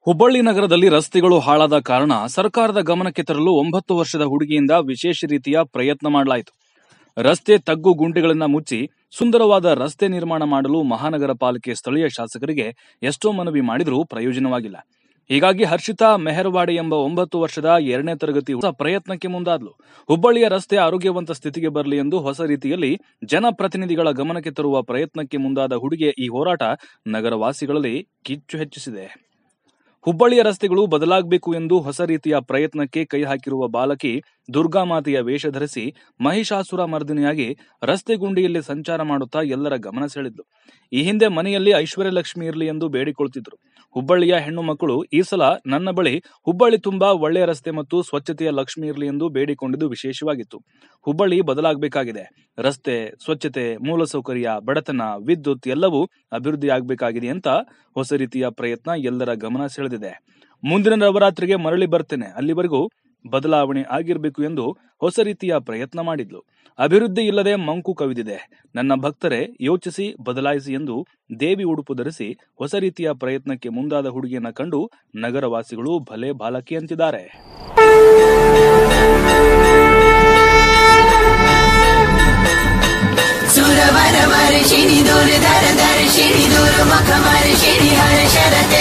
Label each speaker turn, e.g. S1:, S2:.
S1: ಹುಬ್ಬಳ್ಳಿ ನಗರದಲ್ಲಿ ರಸ್ತೆಗಳು ಹಾಳಾದ ಕಾರಣ ಸರ್ಕಾರದ ಗಮನಕ್ಕೆ ತರಲು ಒಂಬತ್ತು ವರ್ಷದ ಹುಡುಗಿಯಿಂದ ವಿಶೇಷ ರೀತಿಯ ಪ್ರಯತ್ನ ಮಾಡಲಾಯಿತು ರಸ್ತೆ ತಗ್ಗು ಗುಂಡಿಗಳನ್ನ ಮುಚ್ಚಿ ಸುಂದರವಾದ ರಸ್ತೆ ನಿರ್ಮಾಣ ಮಾಡಲು ಮಹಾನಗರ ಪಾಲಿಕೆ ಸ್ಥಳೀಯ ಶಾಸಕರಿಗೆ ಎಷ್ಟೋ ಮನವಿ ಮಾಡಿದರೂ ಪ್ರಯೋಜನವಾಗಿಲ್ಲ ಹೀಗಾಗಿ ಹರ್ಷಿತಾ ಮೆಹರ್ವಾಡಿ ಎಂಬ ಒಂಬತ್ತು ವರ್ಷದ ಎರಡನೇ ತರಗತಿ ಹೊಸ ಪ್ರಯತ್ನಕ್ಕೆ ಮುಂದಾದ್ಲು ಹುಬ್ಬಳ್ಳಿಯ ರಸ್ತೆ ಆರೋಗ್ಯವಂತ ಸ್ಥಿತಿಗೆ ಬರಲಿ ಎಂದು ಹೊಸ ರೀತಿಯಲ್ಲಿ ಜನಪ್ರತಿನಿಧಿಗಳ ಗಮನಕ್ಕೆ ತರುವ ಪ್ರಯತ್ನಕ್ಕೆ ಮುಂದಾದ ಹುಡುಗಿಯ ಈ ಹೋರಾಟ ನಗರವಾಸಿಗಳಲ್ಲಿ ಕಿಚ್ಚು ಹೆಚ್ಚಿಸಿದೆ ಹುಬ್ಬಳ್ಳಿಯ ರಸ್ತೆಗಳು ಬದಲಾಗಬೇಕು ಎಂದು ಹೊಸ ರೀತಿಯ ಪ್ರಯತ್ನಕ್ಕೆ ಕೈ ಹಾಕಿರುವ ಬಾಲಕಿ ದುರ್ಗಾಮಾತೆಯ ವೇಷ ಧರಿಸಿ ಮಹಿಷಾಸುರ ಮರ್ದಿನಿಯಾಗಿ ರಸ್ತೆ ಗುಂಡಿಯಲ್ಲಿ ಸಂಚಾರ ಮಾಡುತ್ತಾ ಎಲ್ಲರ ಗಮನ ಸೆಳೆದ್ಲು ಈ ಹಿಂದೆ ಮನೆಯಲ್ಲಿ ಐಶ್ವರ್ಯ ಲಕ್ಷ್ಮಿ ಇರಲಿ ಎಂದು ಬೇಡಿಕೊಳ್ತಿದ್ರು ಹುಬ್ಬಳ್ಳಿಯ ಹೆಣ್ಣು ಮಕ್ಕಳು ಈ ಸಲ ನನ್ನ ಬಳಿ ಹುಬ್ಬಳ್ಳಿ ತುಂಬಾ ಒಳ್ಳೆಯ ರಸ್ತೆ ಮತ್ತು ಸ್ವಚ್ಛತೆಯ ಲಕ್ಷ್ಮಿ ಇರಲಿ ಎಂದು ಬೇಡಿಕೊಂಡಿದ್ದು ವಿಶೇಷವಾಗಿತ್ತು ಹುಬ್ಬಳ್ಳಿ ಬದಲಾಗಬೇಕಾಗಿದೆ ರಸ್ತೆ ಸ್ವಚ್ಛತೆ ಮೂಲಸೌಕರ್ಯ ಬಡತನ ವಿದ್ಯುತ್ ಎಲ್ಲವೂ ಅಭಿವೃದ್ಧಿ ಆಗಬೇಕಾಗಿದೆ ಅಂತ ಹೊಸ ರೀತಿಯ ಪ್ರಯತ್ನ ಎಲ್ಲರ ಗಮನ ಸೆಳೆದಿದೆ ಮುಂದಿನ ನವರಾತ್ರಿಗೆ ಮರಳಿ ಬರ್ತೇನೆ ಅಲ್ಲಿವರೆಗೂ ಬದಲಾವಣೆ ಆಗಿರಬೇಕು ಎಂದು ಹೊಸ ರೀತಿಯ ಪ್ರಯತ್ನ ಮಾಡಿದ್ಲು ಅಭಿವೃದ್ಧಿ ಇಲ್ಲದೆ ಮಂಕು ಕವಿದಿದೆ ನನ್ನ ಭಕ್ತರೇ ಯೋಚಿಸಿ ಬದಲಾಯಿಸಿ ಎಂದು ದೇವಿ ಉಡುಪು ಧರಿಸಿ ಹೊಸ ರೀತಿಯ ಪ್ರಯತ್ನಕ್ಕೆ ಮುಂದಾದ ಹುಡುಗಿಯನ್ನ ಕಂಡು ನಗರವಾಸಿಗಳು ಭಲೆ ಬಾಲಕಿ ಅಂತಿದ್ದಾರೆ
S2: ಸುರವರ ವರ್ಷಿಣಿ ದೂರ ದರ ದರ್ಶಿಣಿ ದೂರ ಮುಖ ಮರ್ಷಿಣಿ ಹರ ಶರತೆ